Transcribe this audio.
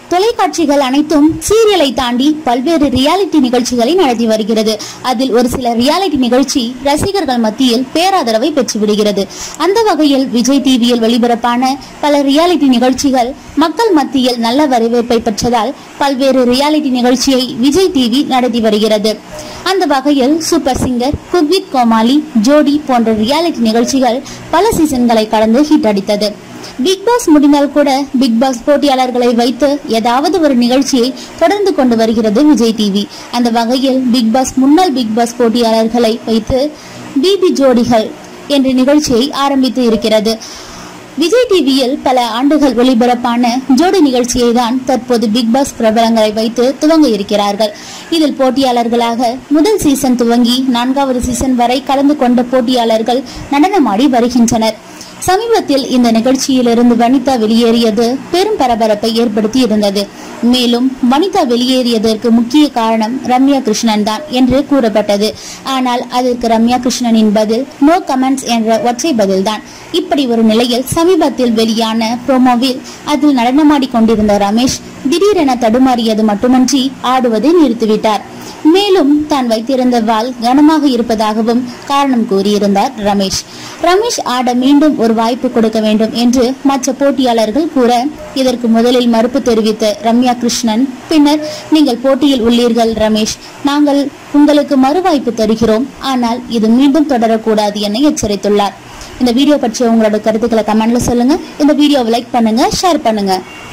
தொலைக்காட்சிகள் அனைத்தும் சீரியலை தாண்டி பல்வேறு ரியாலிட்டி நிகழ்ச்சிகளை நடத்தி வருகிறது அதில் ஒரு சில ரியாலிட்டி நிகழ்ச்சி ரசிகர்கள் மத்தியில் பேராதரவை பெற்று விடுகிறது அந்த வகையில் விஜய் டிவியில் வெளிபரப்பான பல ரியாலிட்டி நிகழ்ச்சிகள் மக்கள் மத்தியில் நல்ல வரவேற்பை பெற்றதால் பல்வேறு ரியாலிட்டி நிகழ்ச்சியை விஜய் டிவி நடத்தி வருகிறது அந்த வகையில் சூப்பர் சிங்கர் குக்வித் கோமாளி ஜோடி போன்ற ரியாலிட்டி நிகழ்ச்சிகள் பல சீசன்களை கடந்து ஹிட் அடித்தது பிக் பாஸ் முடிந்தால் கூட பிக் பாஸ் போட்டியாளர்களை வைத்து ஏதாவது ஒரு நிகழ்ச்சியை தொடர்ந்து கொண்டு வருகிறது விஜய் டிவி அந்த வகையில் பிக் பாஸ் முன்னாள் பிக் பாஸ் போட்டியாளர்களை வைத்து பிபி ஜோடிகள் என்ற நிகழ்ச்சியை ஆரம்பித்து இருக்கிறது விஜய் டிவியில் பல ஆண்டுகள் ஒளிபரப்பான ஜோடி நிகழ்ச்சியை தான் தற்போது பிக் பாஸ் பிரபலங்களை வைத்து துவங்க இருக்கிறார்கள் இதில் போட்டியாளர்களாக முதல் சீசன் துவங்கி நான்காவது சீசன் வரை கலந்து கொண்ட போட்டியாளர்கள் நடனமாடி வருகின்றனர் சமீபத்தில் இந்த நிகழ்ச்சியிலிருந்து வனிதா வெளியேறியது பெரும் பரபரப்பை ஏற்படுத்தி இருந்தது மேலும் வனிதா வெளியேறியதற்கு முக்கிய காரணம் ரம்யா கிருஷ்ணன் தான் என்று கூறப்பட்டது ஆனால் அதற்கு ரம்யா கிருஷ்ணனின் பதில் நோ கமெண்ட்ஸ் என்ற ஒற்றை பதில்தான் இப்படி ஒரு நிலையில் சமீபத்தில் வெளியான ப்ரோமோவில் அதில் நடனமாடி கொண்டிருந்த ரமேஷ் திடீரென தடுமாறியது மட்டுமன்றி ஆடுவதை நிறுத்திவிட்டார் மேலும் தான் வைத்திருந்த வாள் கனமாக இருப்பதாகவும் காரணம் கூறியிருந்தார் ரமேஷ் ரமேஷ் ஆட மீண்டும் ஒரு வாய்ப்பு கொடுக்க வேண்டும் என்று மற்ற போட்டியாளர்கள் கூற இதற்கு முதலில் மறுப்பு தெரிவித்த ரம்யா கிருஷ்ணன் பின்னர் நீங்கள் போட்டியில் உள்ளீர்கள் ரமேஷ் நாங்கள் உங்களுக்கு மறுவாய்ப்பு தருகிறோம் ஆனால் இது மீண்டும் தொடரக்கூடாது என எச்சரித்துள்ளார் இந்த வீடியோ பற்றிய உங்களோட கருத்துக்களை கமெண்ட்ல சொல்லுங்க இந்த வீடியோவை லைக் பண்ணுங்க ஷேர் பண்ணுங்க